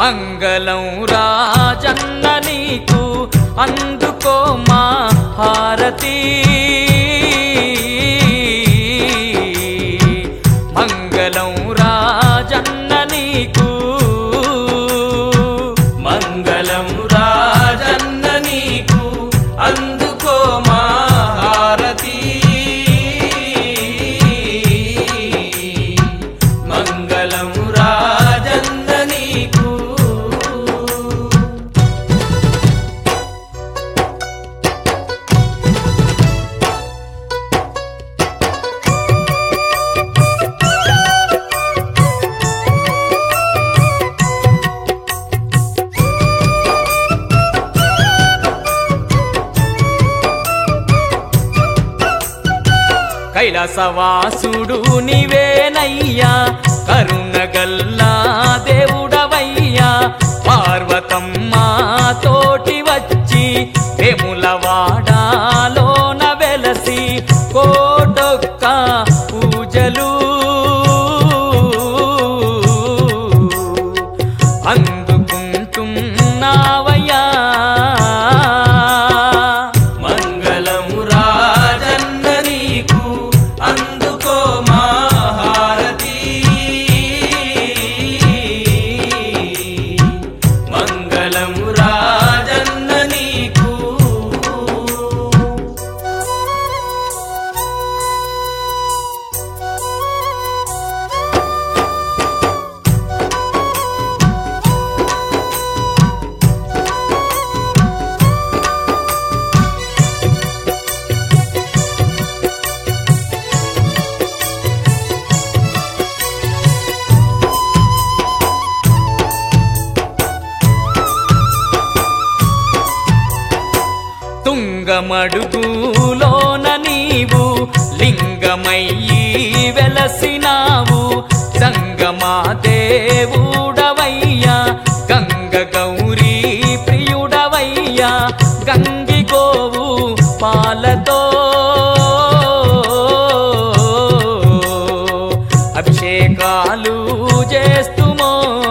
మంగళం రాజన్న నీకు అందుకో మా హారతి మంగళం రాజన్న నీకు మంగళం రాజన్న నీకు అందుకో మా హారతి మంగళం రాజన్న నీకు కైలాసవాసుడు నీవేనయ్యా కరుణగల్లా దేవుడవయ్యా పార్వతమ్మ తోటి వచ్చి వేములవాడాలోన వెలసి కోటొక్క పూజలు అందుకుంటున్నావయ్యా మంగళం రాజన్న నీకు అందుకో మా హారతి మంగళం రాజన్న నీకు తుంగమడుగులోన నీవు లింగమయ్యి వెలసినావు సంగమా దేవుడవయ్యా గంగ గౌరీ ప్రియుడవయ్యా గంగి గోవు పాలతో అభిషేకాలు చేస్తుమో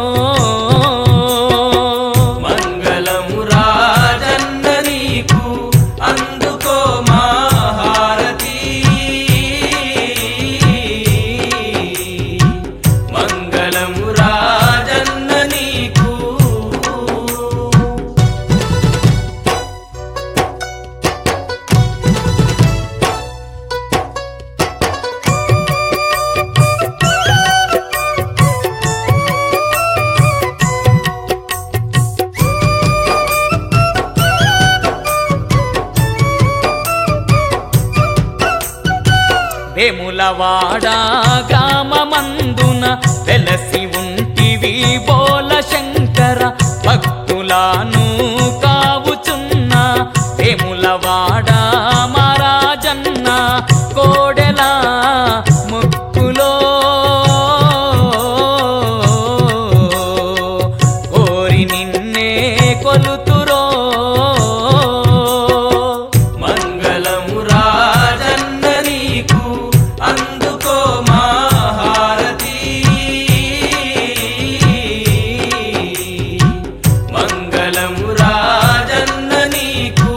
మంగళం రాజన్న నీకు అందుకో మా హారతి మంగళం రాజన్న నీకు వేములవాడ గ్రామమందున వెలసి ఉంటివి బోల శంకర భక్తులాను కావుచున్న వేములవాడ మహారాజన్న కోడెల ముక్కులో కోరి నిన్నే కొలుతురో మంగళం రాజన్న నీకు అందుకో మా హారతి మంగళం రాజన్న నీకు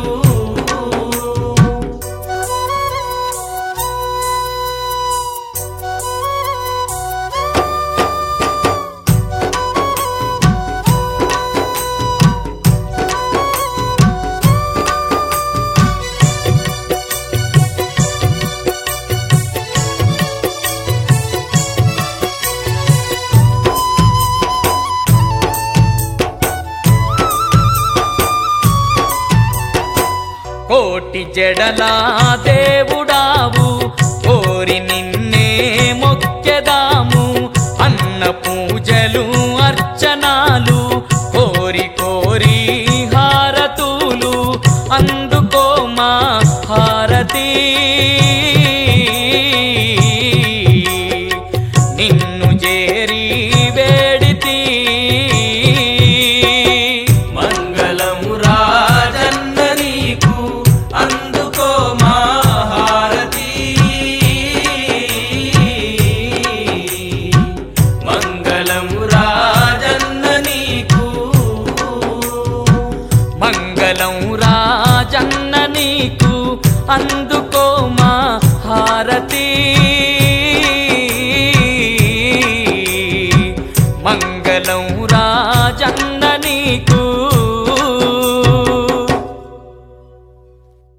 కోటి జడలా దేవుడావు కోరి నిన్నే మొక్కెదాము అన్న పూజలు అర్చనాలు కోరి కోరి హారతులు అందుకో మా హారతి